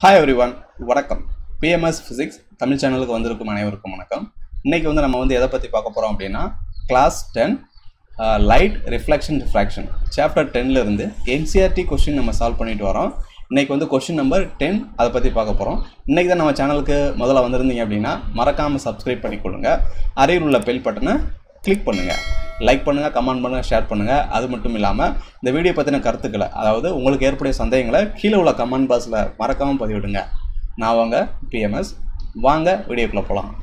hi everyone வணக்கம் PMS physics Tamil சேனலுக்கு வந்திருக்கும் அனைவருக்கும் வணக்கம் இன்னைக்கு வந்து நம்ம வந்து எதை பற்றி பார்க்க போகிறோம் அப்படின்னா class ten light reflection refraction chapter டென்லேருந்து என்சிஆர்டி கொஷின் நம்ம சால்வ் பண்ணிட்டு வரோம் இன்னைக்கு வந்து கொஷின் நம்பர் டென் அதை பற்றி பார்க்க போகிறோம் இன்றைக்கி தான் நம்ம சேனலுக்கு முதல்ல வந்திருந்தீங்க அப்படின்னா மறக்காமல் சப்ஸ்கிரைப் பண்ணிக்கொள்ளுங்க அருகில் உள்ள பெல் பட்டனை கிளிக் பண்ணுங்கள் லைக் பண்ணுங்கள் கமெண்ட் பண்ணுங்கள் ஷேர் பண்ணுங்கள் அது மட்டும் இல்லாமல் இந்த வீடியோ பற்றின கருத்துக்களை அதாவது உங்களுக்கு ஏற்படைய சந்தேகங்களை கீழே உள்ள கமெண்ட் பாக்ஸில் மறக்காமல் பதிவிடுங்க நான் வாங்க பிஎம்எஸ் வாங்க வீடியோக்குள்ளே போகலாம்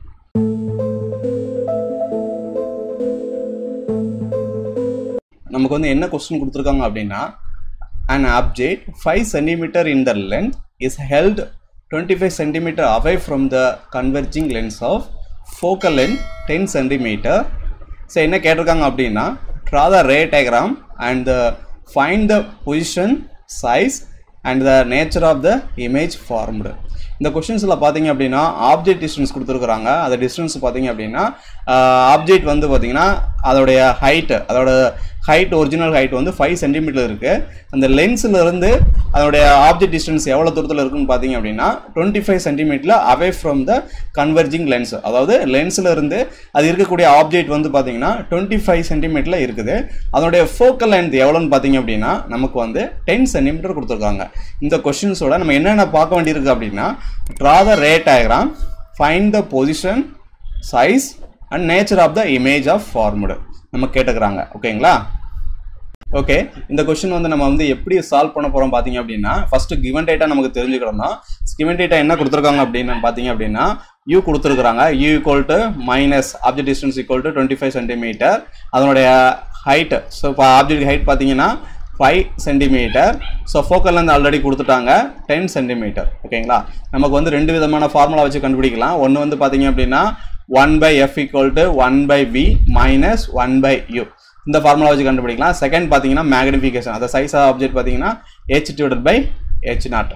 நமக்கு வந்து என்ன கொஸ்டின் கொடுத்துருக்காங்க அப்படின்னா an object 5 centimeter in the length is held 25 centimeter away from the converging lens of focal length 10 centimeter so என்ன கேட்டிருக்காங்க அப்படின்னா draw the ray diagram and find the position size and the nature of the image formed இந்த கொஷின்ஸில் பார்த்தீங்க அப்படின்னா object distance கொடுத்துருக்குறாங்க அந்த distance பார்த்தீங்க அப்படின்னா ஆப்ஜெக்ட் வந்து பார்த்தீங்கன்னா அதோடைய ஹைட்டு அதோட ஹைட் ஒரிஜினல் ஹைட் வந்து ஃபைவ் சென்டிமீட்டர் இருக்குது அந்த லென்ஸில் இருந்து அதோடைய ஆப்ஜெக்ட் டிஸ்டன்ஸ் எவ்வளோ தூரத்தில் இருக்குன்னு பார்த்தீங்க அப்படின்னா டுவெண்ட்டி ஃபைவ் சென்டிமீட்டரில் away from the converging lens அதாவது லென்ஸில் இருந்து அது இருக்கக்கூடிய ஆப்ஜெக்ட் வந்து பார்த்தீங்கன்னா டுவெண்ட்டி ஃபைவ் சென்டிமீட்டரில் இருக்குது அதனுடைய ஃபோக்கல் லென்த் எவ்வளோன்னு பார்த்தீங்க அப்படின்னா நமக்கு வந்து டென் சென்டிமீட்டர் கொடுத்துருக்காங்க இந்த கொஷின்ஸோட நம்ம என்னென்ன பார்க்க வேண்டியிருக்கு அப்படின்னா draw the ray diagram find the position size and nature of the image of formed நம்ம கேட்டுக்கிறாங்க ஓகேங்களா ஓகே இந்த கொஸ்டின் வந்து நம்ம வந்து எப்படி சால்வ் பண்ண போறோம் பாத்தீங்க அப்படின்னா ஃபர்ஸ்ட் கிவன் டேட்டா நமக்கு தெரிஞ்சுக்கிறோம்னா கிவன் டேட்டா என்ன கொடுத்துருக்காங்க அப்படின்னு பாத்தீங்க அப்படின்னா யூ கொடுத்துருக்காங்க u equal to minus object distance equal to twenty five centimetre அதனுடைய ஹைட் ஸோ இப்போ ஆப்ஜெக்ட் ஹைட் பார்த்தீங்கன்னா ஃபைவ் சென்டிமீட்டர் ஸோ ஃபோக்கல்லேருந்து ஆல்ரெடி கொடுத்துட்டாங்க டென் சென்டிமீட்டர் ஓகேங்களா நமக்கு வந்து ரெண்டு விதமான ஃபார்முலா வச்சு கண்டுபிடிக்கலாம் ஒன்று வந்து பார்த்தீங்க அப்படின்னா one by f equal to one by v minus one by u இந்த ஃபார்முலா வச்சு கண்டுபிடிக்கலாம் செகண்ட் பார்த்தீங்கன்னா மேக்னிஃபிகேஷன் அந்த சைஸ் ஆஃப் ஆப்ஜெக்ட் பார்த்தீங்கன்னா h divided by h not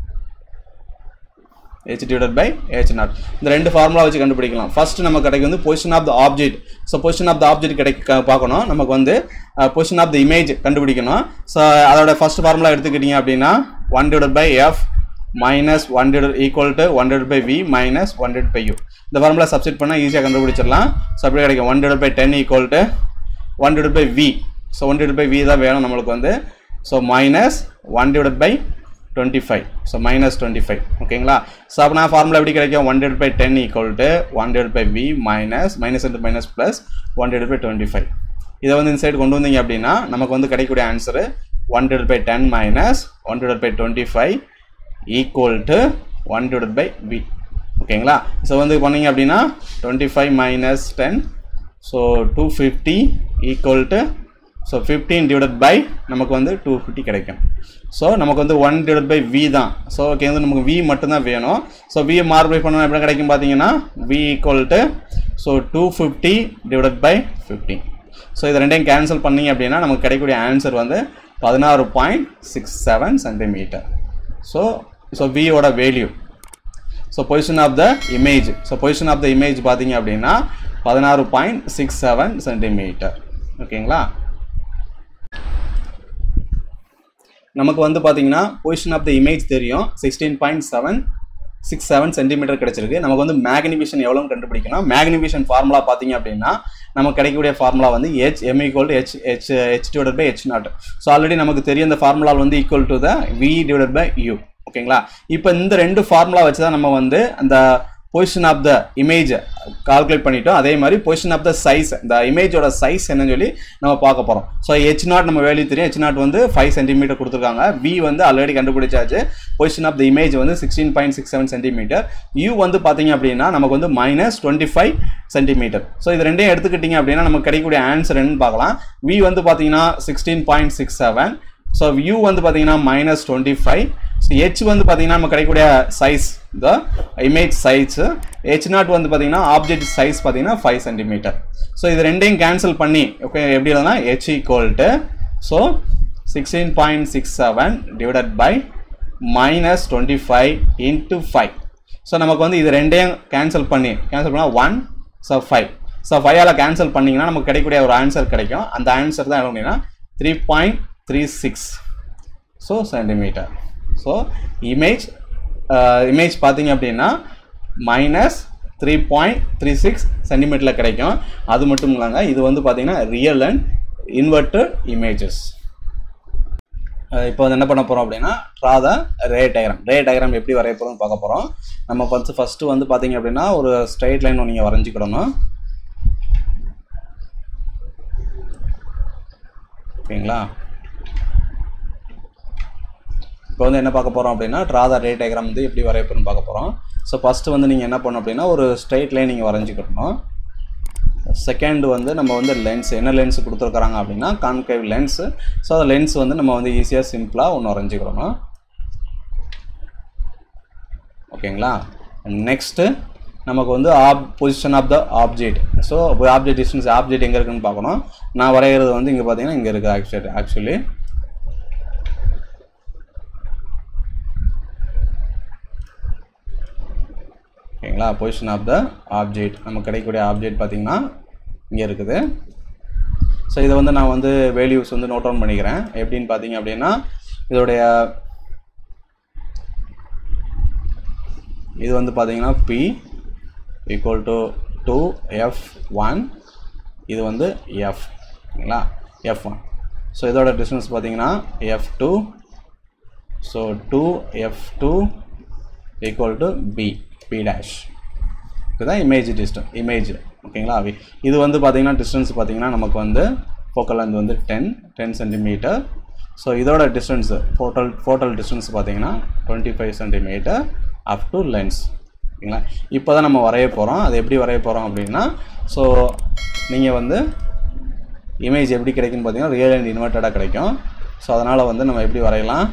h divided by h not இந்த ரெண்டு ஃபார்முலா வச்சு கண்டுபிடிக்கலாம் ஃபர்ஸ்ட் நமக்கு கிடைக்கும் வந்து position of the object so position of the object கிடைக்க பார்க்கணும் நமக்கு வந்து பொசிஷன் ஆஃப் த இமேஜ் கண்டுபிடிக்கணும் ஸோ அதோட ஃபர்ஸ்ட் ஃபார்முலா எடுத்துக்கிட்டீங்க அப்படின்னா one divide by f minus one divide equal to one divide by v minus one divide by u இந்த ஃபார்முலா சப்ஸ்டிட் பண்ணால் ஈஸியாக கண்டுபிடிச்சிடலாம் ஸோ அப்படி கிடைக்கும் one divide by ten equal to one divide by v so one divide by v தான் வேணும் நம்மளுக்கு வந்து so minus one divide by twenty five so minus twenty five ஓகேங்களா ஸோ அப்போ நான் ஃபார்முலா எப்படி கிடைக்கும் one divide by ten equal to one divide by v minus minus into minus plus one divide by twenty five இதை வந்து இந்த side கொண்டு வந்தீங்க அப்படின்னா நமக்கு வந்து கிடைக்கக்கூடிய answer one divide by ten minus one divide by twenty five equal to one divide by v ஓகேங்களா ஸோ வந்து பண்ணீங்க அப்படின்னா twenty five minus ten so two fifty equal to so fifteen divide by நமக்கு வந்து two fifty கிடைக்கும் so நமக்கு வந்து one divide by v தான் ஸோ ஓகே வந்து நமக்கு வி மட்டும்தான் வேணும் ஸோ வியை மார்பை பண்ணணும் எப்படி கிடைக்கும் பார்த்தீங்கன்னா v equal to so two fifty divide by fifteen so இது ரெண்டையும் கேன்சல் பண்ணீங்க அப்படின்னா நமக்கு கிடைக்கக்கூடிய ஆன்சர் வந்து பதினாறு point six seven centimetre so so வியோட value so position of the image so position of the image பார்த்தீங்க அப்படின்னா பதினாறு பாயிண்ட் சிக்ஸ் செவன் சென்டிமீட்டர் ஓகேங்களா நமக்கு வந்து பார்த்தீங்கன்னா பொசிஷன் ஆஃப் த இமேஜ் தெரியும் sixteen point seven six seven centimetre கிடைச்சிருக்கு நமக்கு வந்து மேக்னிஃபிகேஷன் எவ்வளோன்னு கண்டுபிடிக்கணும் மேக்னிஃபிகேஷன் ஃபார்முலா பார்த்தீங்க அப்படின்னா நமக்கு கிடைக்கக்கூடிய ஃபார்முலா வந்து h m equal to h h h divide by h not so already நமக்கு தெரியும் இந்த ஃபார்முலா வந்து equal to the v divide by u ஓகேங்களா இப்போ இந்த ரெண்டு ஃபார்முலா வச்சு தான் நம்ம வந்து அந்த position of the image calculate பண்ணிட்டோம் அதே மாதிரி பொசிஷன் ஆஃப் த சைஸ் இந்த இமேஜோட சைஸ் என்னன்னு சொல்லி நம்ம பார்க்க போகிறோம் ஸோ ஹெச் நாட் நம்ம வேல்யூ தெரியும் ஹெச் நாட் வந்து ஃபைவ் சென்டிமீட்டர் கொடுத்துருக்காங்க வி வந்து ஆல்ரெடி கண்டுபிடிச்சாச்சு பொசிஷன் ஆஃப் த இமேஜ் வந்து sixteen point six seven centimetre u வந்து பார்த்தீங்க அப்படின்னா நமக்கு வந்து minus twenty five centimetre so இது ரெண்டையும் எடுத்துக்கிட்டிங்க அப்படின்னா நமக்கு கிடைக்கக்கூடிய ஆன்சர் என்னன்னு பார்க்கலாம் வி வந்து பார்த்தீங்கன்னா sixteen point six seven so u வந்து பார்த்தீங்கன்னா minus twenty five so h வந்து பார்த்தீங்கன்னா நம்ம கிடைக்கக்கூடிய size the image size h not வந்து பார்த்தீங்கன்னா ஆப்ஜெக்ட் சைஸ் பார்த்தீங்கன்னா ஃபைவ் சென்டிமீட்டர் ஸோ இது ரெண்டையும் கேன்சல் பண்ணி ஓகே எப்படி எழுதுனா h equal to so sixteen point six seven divided by minus twenty five into five so நமக்கு வந்து இது ரெண்டையும் கேன்சல் பண்ணி கேன்சல் பண்ணால் one so five so ஃபைவால் cancel பண்ணிங்கன்னா நமக்கு கிடைக்கக்கூடிய ஒரு ஆன்சர் கிடைக்கும் அந்த ஆன்சர் தான் என்ன அப்படின்னா three point three six so centimetre so image image பார்த்தீங்க அப்படின்னா minus three point three six சென்டிமீட்டரில் கிடைக்கும் அது மட்டும் இல்லைங்க இது வந்து பார்த்தீங்கன்னா ரியல் அண்ட் இன்வெர்டட் இமேஜஸ் இப்போ வந்து என்ன பண்ண போகிறோம் அப்படின்னா draw the ray diagram ray diagram எப்படி வரைய போகிறோம்னு பார்க்க போகிறோம் நம்ம ஃபஸ்ட்டு ஃபஸ்ட்டு வந்து பார்த்தீங்க அப்படின்னா ஒரு ஸ்ட்ரைட் லைன் நீங்கள் வரைஞ்சிக்கிடணும் ஓகேங்களா இப்போ வந்து என்ன பார்க்க போகிறோம் அப்படின்னா ட்ரா த ரே டயக்ராம் வந்து எப்படி வரையப்போன்னு பார்க்க போகிறோம் ஸோ ஃபஸ்ட்டு வந்து நீங்கள் என்ன பண்ணணும் அப்படின்னா ஒரு ஸ்ட்ரைட் லைன் நீங்கள் வரைஞ்சிக்கிடணும் செகண்ட் வந்து நம்ம வந்து லென்ஸ் என்ன லென்ஸ் கொடுத்துருக்குறாங்க அப்படின்னா கான்கேவ் லென்ஸு ஸோ அந்த லென்ஸ் வந்து நம்ம வந்து ஈஸியாக சிம்பிளாக ஒன்று வரைஞ்சிக்கிறோம் ஓகேங்களா நெக்ஸ்ட்டு நமக்கு வந்து ஆப் position of the object so object distance object எங்கே இருக்குன்னு பார்க்கணும் நான் வரைகிறது வந்து இங்கே பார்த்தீங்கன்னா இங்கே இருக்குது ஆக்சுவலி ஆக்சுவலி ஓகேங்களா பொசிஷன் ஆஃப் த ஆப்ஜெக்ட் நமக்கு கிடைக்கக்கூடிய ஆப்ஜெக்ட் பார்த்திங்கன்னா இங்கே இருக்குது ஸோ இதை வந்து நான் வந்து வேல்யூஸ் வந்து நோட் டவுன் பண்ணிக்கிறேன் எப்படின்னு பார்த்தீங்க அப்படின்னா இதோடைய இது வந்து பார்த்தீங்கன்னா P equal to two F one இது வந்து எஃப் ஓகேங்களா எஃப் ஒன் ஸோ இதோட டிஸ்டன்ஸ் பார்த்தீங்கன்னா F two so two F two equal to P P dash இதுதான் இமேஜ் டிஸ்டன் இமேஜ் ஓகேங்களா இது வந்து பார்த்தீங்கன்னா டிஸ்டன்ஸ் பார்த்தீங்கன்னா நமக்கு வந்து ஃபோக்கல் லென்த் வந்து டென் டென் சென்டிமீட்டர் ஸோ இதோட டிஸ்டன்ஸு ஃபோட்டல் ஃபோட்டல் டிஸ்டன்ஸ் பார்த்தீங்கன்னா twenty five centimetre up to lens ஓகேங்களா இப்போ தான் நம்ம வரைய போகிறோம் அது எப்படி வரைய போகிறோம் அப்படின்னா ஸோ நீங்கள் வந்து இமேஜ் எப்படி கிடைக்குன்னு பார்த்தீங்கன்னா ரியல் அண்ட் இன்வெர்ட்டடாக கிடைக்கும் ஸோ அதனால் வந்து நம்ம எப்படி வரையலாம்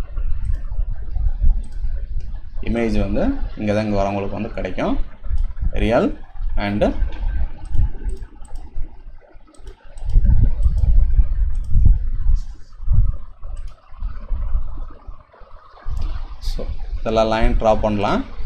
இமேஜ் வந்து இங்கே தான் இங்கே வரவங்களுக்கு வந்து கிடைக்கும் ரியல் அண்டு ஸோ இதெல்லாம் லைன் ட்ரா பண்ணலாம்